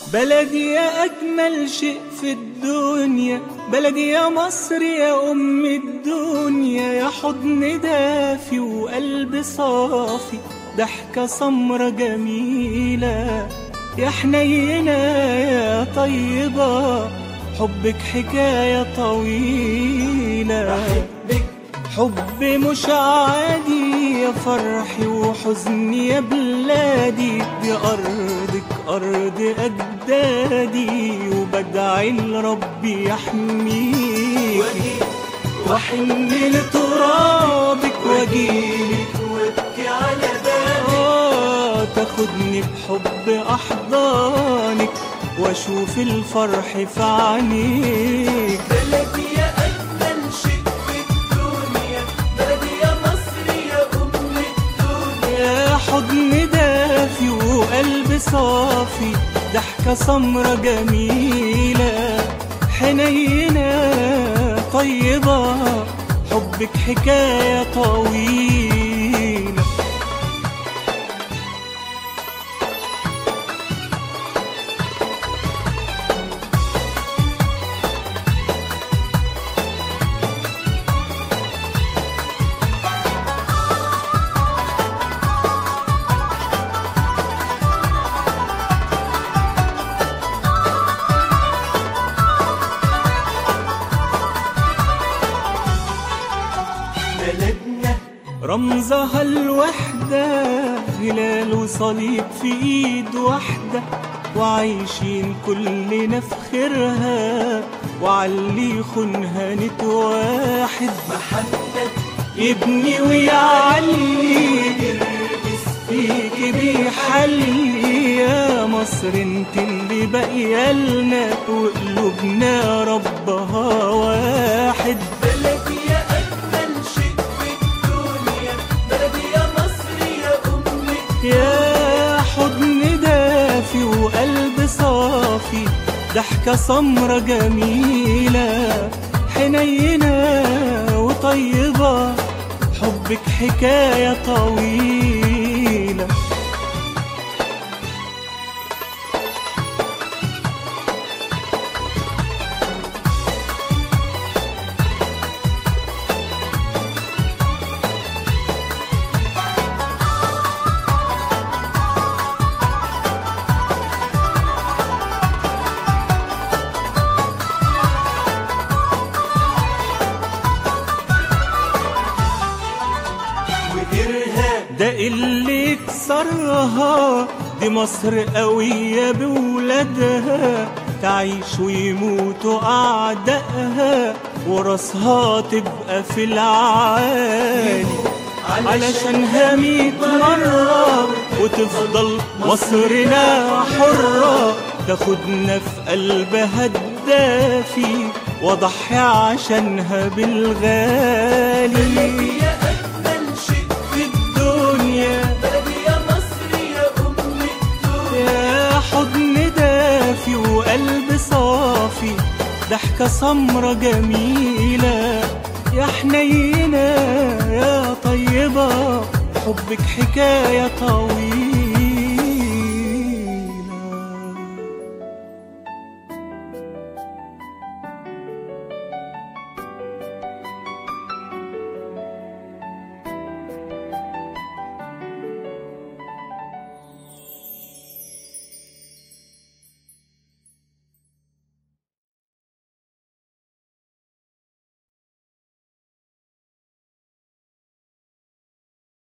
بلدي يا أجمل شيء في الدنيا بلدي يا مصر يا أم الدنيا يا حضن دافي وقلب صافي ضحكة سمرة جميلة يا حنينة يا طيبة حبك حكاية طويلة بحبك حب مش عادي يا فرحي وحزني يا بلادي دي أرضك أرض أجدادي وبدعي لربي يحميك واجيك وحن لترابك واجيلك وابكي على بالي آه تاخدني بحب أحضانك وأشوف الفرح في عينيك بلدي يا أجمل شيء في الدنيا بلدي يا مصر يا أم الدنيا يا حضن دافي وقلب صافي ضحكة سمرة جميلة حنينة طيبة حبك حكاية طويلة بلدنا رمزها الوحدة هلال وصليب في ايد واحدة وعايشين كلنا في خيرها وعلي خنها نتواحد محمد يبني ويعلي يرقص فيك بيحلي يا مصر انت اللي باقيه لنا وقلوبنا ربها واحد بلدي يا أجمل شيء في الدنيا بلدي يا مصر يا أم يا حضن دافي وقلب صافي ضحكة سمرة جميلة حنينة وطيبة حبك حكاية طويلة وإرهاب ده اللي كسرها دي مصر قوية بولادها تعيش ويموتوا أعدائها وراسها تبقى في العالي علشانها ميت مرة وتفضل مصرنا حرة تاخدنا في قلبها الدافي وضحي عشانها بالغالي يا أجمل شيء في الدنيا بلدي يا مصر يا أم الدنيا يا حضن دافي وقلب صافي ضحكة سمرة جميلة يا حنينة يا طيبة حبك حكاية طويلة